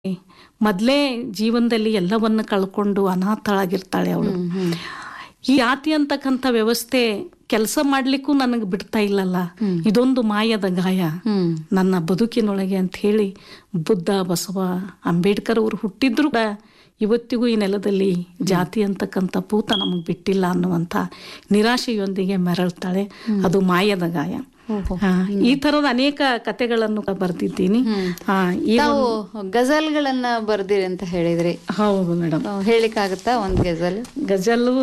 ಮೊದಲೇ ಜೀವನದಲ್ಲಿ ಎಲ್ಲವನ್ನು ಕಳ್ಕೊಂಡು ಅನಾಥಳಾಗಿರ್ತಾಳೆ ಅವಳು ಈ ಜಾತಿ ಅಂತಕ್ಕಂಥ ವ್ಯವಸ್ಥೆ ಕೆಲಸ ಮಾಡ್ಲಿಕ್ಕೂ ನನಗೆ ಬಿಡ್ತಾ ಇಲ್ಲಲ್ಲ ಇದೊಂದು ಮಾಯದ ಗಾಯ ನನ್ನ ಬದುಕಿನೊಳಗೆ ಅಂತ ಹೇಳಿ ಬುದ್ಧ ಬಸವ ಅಂಬೇಡ್ಕರ್ ಅವರು ಹುಟ್ಟಿದ್ರು ಕೂಡ ಇವತ್ತಿಗೂ ಈ ನೆಲದಲ್ಲಿ ಜಾತಿ ಅಂತಕ್ಕಂಥ ಭೂತ ನಮಗೆ ಬಿಟ್ಟಿಲ್ಲ ಅನ್ನುವಂಥ ನಿರಾಶೆಯೊಂದಿಗೆ ಮೆರಳ್ತಾಳೆ ಅದು ಮಾಯದ ಗಾಯ ಆ, ಈ ತರದ ಅನೇಕ ಕತೆಗಳನ್ನು ಬರೆದಿದ್ದೀನಿ ಆ, ಈ ತಾವು ಗಜಲ್ಗಳನ್ನ ಬರ್ದಿರಿ ಅಂತ ಹೇಳಿದ್ರಿ ಹೌದು ಮೇಡಮ್ ತಾವು ಹೇಳಿಕ್ಕಾಗತ್ತಾ ಒಂದ್ ಗಜಲ್ ಗಜಲು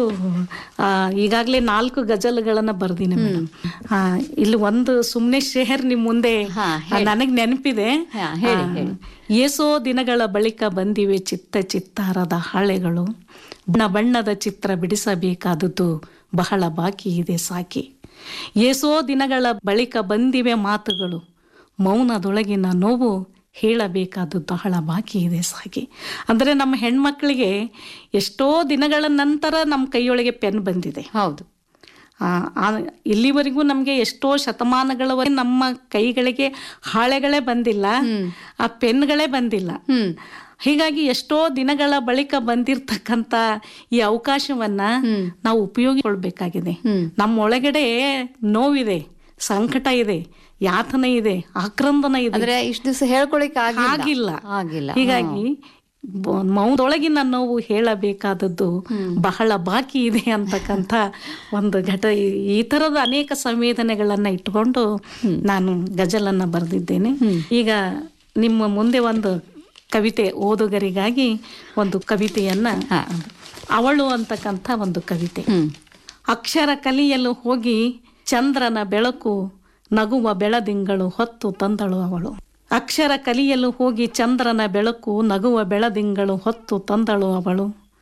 ಈಗಾಗಲೇ ನಾಲ್ಕು ಗಜಲ್ಗಳನ್ನ ಬರ್ದಿನಿ ಮೇಡಮ್ ಇಲ್ಲಿ ಒಂದು ಸುಮ್ನೆ ಶೇಹರ್ ನಿಮ್ ಮುಂದೆ ಹಾ, ನನಗ್ ನೆನಪಿದೆ ಹಾ, ಹೇಳಿ, ಆ, ಹೇಳಿ. ಏಸೋ ದಿನಗಳ ಬಳಿಕ ಬಂದಿವೆ ಚಿತ್ತ ಚಿತ್ತಾರದ ಹಾಳೆಗಳು ಬಣ್ಣ ಬಣ್ಣದ ಚಿತ್ರ ಬಿಡಿಸಬೇಕಾದದ್ದು ಬಹಳ ಬಾಕಿ ಇದೆ ಸಾಕಿ ಏಸೋ ದಿನಗಳ ಬಳಿಕ ಬಂದಿವೆ ಮಾತುಗಳು ಮೌನದೊಳಗಿನ ನೋವು ಹೇಳಬೇಕಾದದ್ದು ಬಹಳ ಬಾಕಿ ಇದೆ ಸಾಕಿ ಅಂದರೆ ನಮ್ಮ ಹೆಣ್ಮಕ್ಳಿಗೆ ಎಷ್ಟೋ ದಿನಗಳ ನಂತರ ನಮ್ಮ ಕೈಯೊಳಗೆ ಪೆನ್ ಬಂದಿದೆ ಹೌದು ಆ, ಆ, ಇಲ್ಲಿವರೆಗೂ ನಮಗೆ ಎಷ್ಟೋ ಶತಮಾನಗಳವರೆಗೆ ನಮ್ಮ ಕೈಗಳಿಗೆ ಹಾಳೆಗಳೇ ಬಂದಿಲ್ಲ ಆ ಪೆನ್ಗಳೇ ಬಂದಿಲ್ಲ ಹ್ಮ್ ಹೀಗಾಗಿ ಎಷ್ಟೋ ದಿನಗಳ ಬಳಿಕ ಬಂದಿರತಕ್ಕಂತ ಈ ಅವಕಾಶವನ್ನ ನಾವು ಉಪಯೋಗಿಸ್ಕೊಳ್ಬೇಕಾಗಿದೆ ಹ್ಮ್. ನಮ್ಮ ಒಳಗಡೆ ನೋವಿದೆ ಸಂಕಟ ಇದೆ ಯಾತನೆ ಇದೆ ಆಕ್ರಂದನ ಇದೆ ಅಂದ್ರೆ ಇಷ್ಟ ದಿವಸ ಹೇಳ್ಕೊಳಿಕ್ ಆಗಿಲ್ಲ ಆಗಿಲ್ಲ ಆಗಿಲ್ಲ ಹೀಗಾಗಿ ಬ- ಮೌನದೊಳಗಿನ ನೋವು ಹೇಳಬೇಕಾದದ್ದು ಬಹಳ ಬಾಕಿ ಇದೆ ಅಂತಕ್ಕಂಥ ಒಂದು ಘಟ ಈ- ಈ ತರದ ಅನೇಕ ಸಂವೇದನೆಗಳನ್ನ ಇಟ್ಕೊಂಡು ನಾನು ಗಜಲನ್ನ ಬರೆದಿದ್ದೇನೆ ಈಗ ನಿಮ್ಮ ಮುಂದೆ ಒಂದು ಕವಿತೆ ಓದುಗರಿಗಾಗಿ ಒಂದು ಕವಿತೆಯನ್ನ ಅವಳು ಅಂತಕ್ಕಂಥ ಒಂದು ಕವಿತೆ ಹ್ಮ್ ಅಕ್ಷರ ಕಲಿಯಲು ಹೋಗಿ ಚಂದ್ರನ ಬೆಳಕು ನಗುವ ಬೆಳದಿಂಗಳು ಹೊತ್ತು ತಂದಳು ಅವಳು ಅಕ್ಷರ ಕಲಿಯಲು ಹೋಗಿ ಚಂದ್ರನ ಬೆಳಕು ನಗುವ ಬೆಳದಿಂಗಳು ಹೊತ್ತು ತಂದಳು ಅವಳು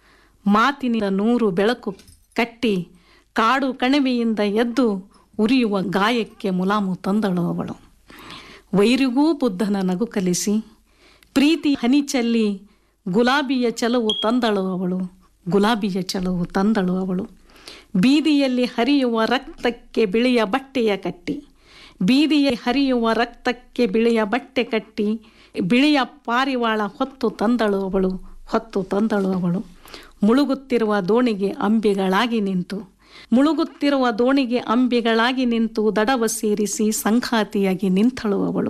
ಮಾತಿನ ನೂರು ಬೆಳಕು ಕಟ್ಟಿ ಕಾಡು ಕಣಿವೆಯಿಂದ ಎದ್ದು ಉರಿಯುವ ಗಾಯಕ್ಕೆ ಮುಲಾಮು ತಂದಳು ಅವಳು ವೈರಿಗೂ ಬುದ್ಧನ ನಗು ಕಲಿಸಿ ಪ್ರೀತಿ ಹನಿ ಚೆಲ್ಲಿ ಗುಲಾಬಿಯ ಚಲವು ತಂದಳು ಅವಳು ಗುಲಾಬಿಯ ಚಲವು ತಂದಳು ಅವಳು ಬೀದಿಯಲ್ಲಿ ಹರಿಯುವ ರಕ್ತಕ್ಕೆ ಬಿಳಿಯ ಬಟ್ಟೆಯ ಕಟ್ಟಿ ಬೀದಿಯಲ್ಲಿ ಹರಿಯುವ ರಕ್ತಕ್ಕೆ ಬಿಳಿಯ ಬಟ್ಟೆ ಕಟ್ಟಿ ಬಿಳಿಯ ಪಾರಿವಾಳ ಹೊತ್ತು ತಂದಳು ಅವಳು ಹೊತ್ತು ತಂದಳು ಅವಳು ಮುಳುಗುತ್ತಿರುವ ದೋಣಿಗೆ ಅಂಬಿಗಳಾಗಿ ನಿಂತು ಮುಳುಗುತ್ತಿರುವ ದೋಣಿಗೆ ಅಂಬಿಗಳಾಗಿ ನಿಂತು ದಡವ ಸೇರಿಸಿ ಸಂಘಾತಿಯಾಗಿ ನಿಂತಳು ಅವಳು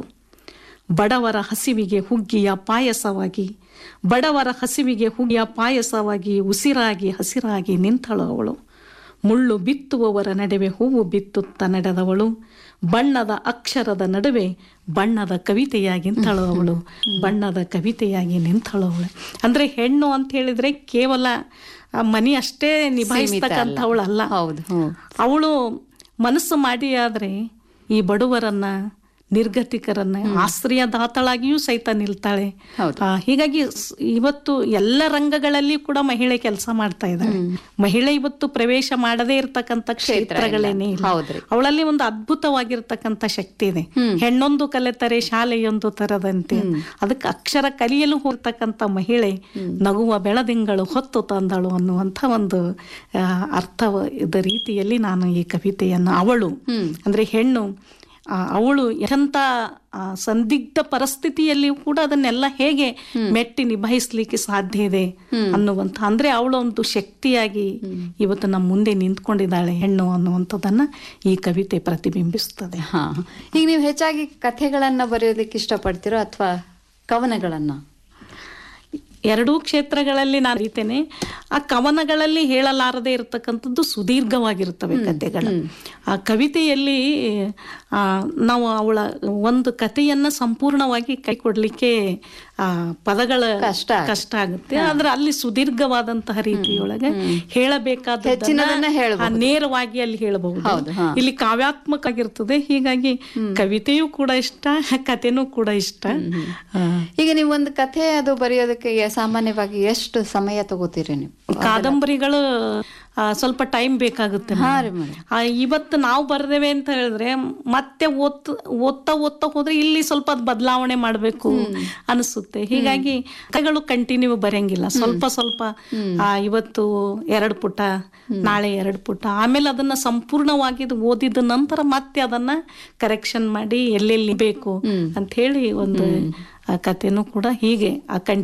ಬಡವರ ಹಸಿವಿಗೆ ಹುಗ್ಗಿಯ ಪಾಯಸವಾಗಿ ಬಡವರ ಹಸಿವಿಗೆ ಹುಗ್ಗಿಯ ಪಾಯಸವಾಗಿ ಉಸಿರಾಗಿ ಹಸಿರಾಗಿ ನಿಂತಳು ಅವಳು ಮುಳ್ಳು ಬಿತ್ತುವವರ ನಡುವೆ ಹೂವು ಬಿತ್ತುತ್ತ ನಡೆದವಳು ಬಣ್ಣದ ಅಕ್ಷರದ ನಡುವೆ ಬಣ್ಣದ ಕವಿತೆಯಾಗಿ ನಿಂತಳು ಅವಳು ಬಣ್ಣದ ಕವಿತೆಯಾಗಿ ನಿಂತಳು ಅವಳು ಅಂದ್ರೆ ಹೆಣ್ಣು ಅಂತ ಹೇಳಿದ್ರೆ ಕೇವಲ ಆ ಮನಿ ಅಷ್ಟೇ ನಿಭಾಯಿಸ್ತಕ್ಕಂಥವಳಲ್ಲ ಹೌದು ಹ್ಮ್ ಅವಳು ಮನಸ್ಸು ಮಾಡಿ ಆದ್ರೆ ಈ ಬಡವರನ್ನ ನಿರ್ಗತಿಕರನ್ನ ಆಶ್ರಯದಾತಳಾಗಿಯೂ ಸಹಿತ ನಿಲ್ತಾಳೆ ಹೌದು. ಆ, ಹೀಗಾಗಿ ಸ್- ಇವತ್ತು ಎಲ್ಲ ರಂಗಗಳಲ್ಲಿ ಕೂಡ ಮಹಿಳೆ ಕೆಲಸ ಮಾಡ್ತಾ ಇದ್ದಾಳೆ ಮಹಿಳೆ ಇವತ್ತು ಪ್ರವೇಶ ಮಾಡದೇ ಇರತಕ್ಕಂತ ಕ್ಷೇತ್ರಗಳೇನೇ ಇಲ್ಲ ಹೌದ್ರಿ. ಅವಳಲ್ಲಿ ಒಂದು ಅದ್ಭುತವಾಗಿರ್ತಕ್ಕಂಥ ಶಕ್ತಿ ಇದೆ ಹೆಣ್ಣೊಂದು ಕಲೆತರೆ ಶಾಲೆಯೊಂದು ತರದಂತೆ ಅದಕ್ಕೆ ಅಕ್ಷರ ಕಲಿಯಲು ಹೋಗ್ತಕ್ಕಂಥ ಮಹಿಳೆ ನಗುವ ಬೆಳದಿಂಗಳು ಹೊತ್ತು ತಂದಳು ಅನ್ನುವಂಥ ಒಂದು ಆ, ಅರ್ಥದ ರೀತಿಯಲ್ಲಿ ನಾನು ಈ ಕವಿತೆಯನ್ನು ಅವಳು ಅಂದ್ರೆ ಹೆಣ್ಣು ಆ, ಅವಳು ಎಂಥ ಆ, ಸಂದಿಗ್ಧ ಪರಿಸ್ಥಿತಿಯಲ್ಲಿಯೂ ಕೂಡ ಅದನ್ನೆಲ್ಲ ಹೇಗೆ ಮೆಟ್ಟಿ ನಿಭಾಯಿಸ್ಲಿಕ್ಕೆ ಸಾಧ್ಯ ಇದೆ ಅನ್ನುವಂಥ ಅಂದ್ರೆ ಅವಳು ಒಂದು ಶಕ್ತಿಯಾಗಿ ಇವತ್ತು ನಮ್ಮ ಮುಂದೆ ನಿಂತ್ಕೊಂಡಿದ್ದಾಳೆ ಹೆಣ್ಣು ಅನ್ನುವಂಥದ್ದನ್ನ ಈ ಕವಿತೆ ಪ್ರತಿಬಿಂಬಿಸ್ತದೆ ಹಾ ಈಗ ನೀವು ಹೆಚ್ಚಾಗಿ ಕಥೆಗಳನ್ನ ಬರೆಯೋದಕ್ಕೆ ಇಷ್ಟಪಡ್ತೀರೋ ಅಥವಾ ಕವನಗಳನ್ನ ಎರಡೂ ಕ್ಷೇತ್ರಗಳಲ್ಲಿ ನಾನು ಅರಿತೇನೆ ಆ ಕವನಗಳಲ್ಲಿ ಹೇಳಲಾರದೆ ಇರತಕ್ಕಂಥದ್ದು ಸುದೀರ್ಘವಾಗಿರುತ್ತವೆ ಕಥೆಗಳು ಆ ಕವಿತೆಯಲ್ಲಿ ಆ, ನಾವು ಅವಳ ಒಂದು ಕಥೆಯನ್ನ ಸಂಪೂರ್ಣವಾಗಿ ಕೈ ಕೊಡ್ಲಿಕ್ಕೆ ಆ ಪದಗಳ ಕಷ್ಟ ಕಷ್ಟ ಆಗುತ್ತೆ ಆದ್ರೆ ಅಲ್ಲಿ ಸುದೀರ್ಘವಾದಂತಹ ರೀತಿಯೊಳಗೆ ಹೇಳಬೇಕಾದ ಹೆಚ್ಚಿನದನ್ನ ಹೇಳ್ಬಹುದು. ನೇರವಾಗಿ ಅಲ್ಲಿ ಹೇಳಬಹುದು ಹೌದು, ಹಾ. ಇಲ್ಲಿ ಕಾವ್ಯಾತ್ಮಕ ಆಗಿರ್ತದೆ ಹೀಗಾಗಿ ಕವಿತೆಯೂ ಕೂಡ ಇಷ್ಟ ಕಥೆನೂ ಕೂಡ ಇಷ್ಟ ಆ, ಈಗ ನೀವು ಒಂದು ಕಥೆ ಅದು ಬರೆಯೋದಕ್ಕೆ ಸಾಮಾನ್ಯವಾಗಿ ಎಷ್ಟು ಸಮಯ ತಗೋತೀರಿ ನೀವು ಕಾದಂಬರಿಗಳು ಆ, ಸ್ವಲ್ಪ ಟೈಮ್ ಬೇಕಾಗುತ್ತೆ ಹಾ madam. ರೀ ಮೇಡಮ್ ಆ, ಇವತ್ತು ನಾವು ಬರ್ದೇವೆ ಅಂತ ಹೇಳಿದ್ರೆ ಮತ್ತೆ ಓದ್ ಓದ್ತಾ ಓದ್ತಾ ಹೋದ್ರೆ ಇಲ್ಲಿ ಸ್ವಲ್ಪ ಅದ್ ಬದಲಾವಣೆ ಮಾಡಬೇಕು ಅನಿಸುತ್ತೆ ಹೀಗಾಗಿ ಕಥೆಗಳು ಕಂಟಿನ್ಯೂ ಬರೆಯಂಗಿಲ್ಲ ಸ್ವಲ್ಪ ಸ್ವಲ್ಪ ಆ, ಇವತ್ತು ಎರಡು ಪುಟ ನಾಳೆ ಎರಡು ಪುಟ ಆಮೇಲೆ ಅದನ್ನ ಸಂಪೂರ್ಣವಾಗಿ ಇದು ಓದಿದ ನಂತರ ಮತ್ತೆ ಅದನ್ನ ಕರೆಕ್ಷನ್ ಮಾಡಿ ಎಲ್ಲೆಲ್ಲಿ ಬೇಕು ಅಂತ ಹೇಳಿ ಒಂದು ಆ ಕಥೆನೂ ಕೂಡ ಹೀಗೆ ಆ